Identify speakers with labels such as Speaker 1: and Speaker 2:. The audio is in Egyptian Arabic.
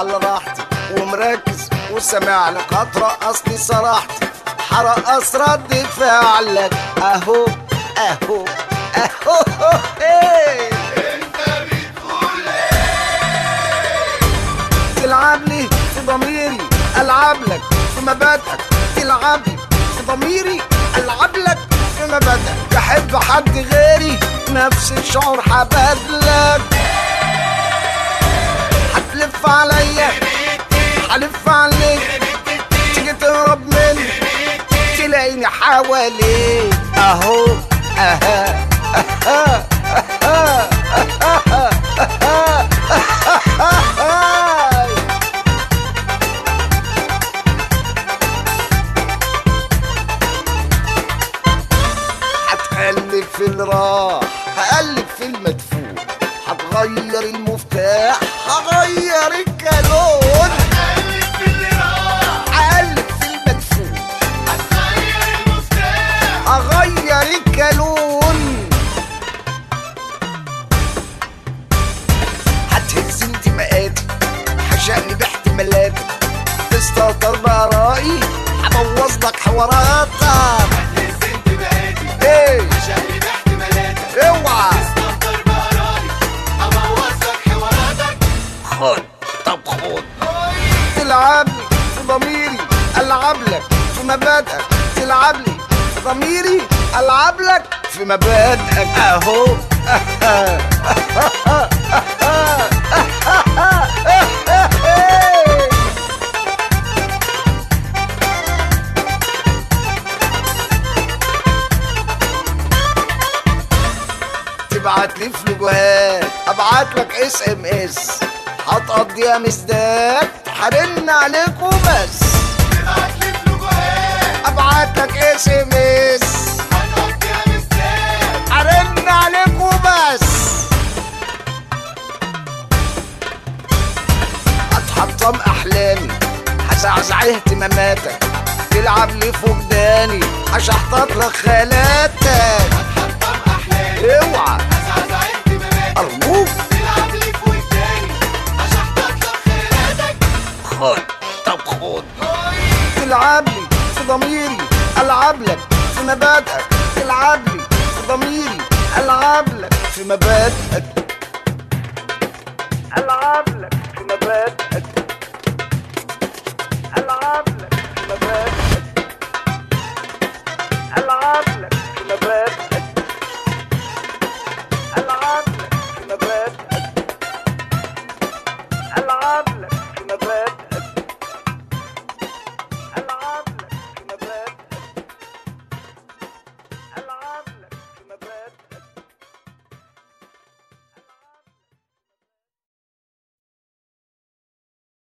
Speaker 1: على راحتي ومركز وسامع لك هترقصني صراحتي هرقص رد فعلك اهو اهو اهو ايه تلعب لي في ضميري العب لك في مبادئك تلعب لي في ضميري العب لك في مبادئك تحب حد غيري نفس الشعور حبادلك هتلف عليا هلف عليك تيجي تهرب مني تلاقيني حواليك اهو اها اها اها اها اها اها هتقلب في الراح هقلب في المدفون هتغير المفتاح هغير الكالون هقلب في المدفون هغير الكالون هتهز انتماءاتي هشقلب باحتمالاتك تستهتر بآرائي هبوظ لك حواراتك ايه اوعى خد طب خد تلعب لي في ضميري العب لك في مبادئك تلعب لي في ضميري العب لك في مبادئك اهو تبعت لي فلوجات ابعت لك اس ام اس هتقضيها مسداد هرن عليك وبس ابعت لك اس ام اس هرن عليك وبس هتحطم احلامي هزعزع اهتماماتك تلعب لي في وجداني هشحطط لك خيالاتك اوعى ارجوك خد طب خد تلعب لي في ضميري العب لك في مبادئك تلعب لي في ضميري العب لك في مبادئك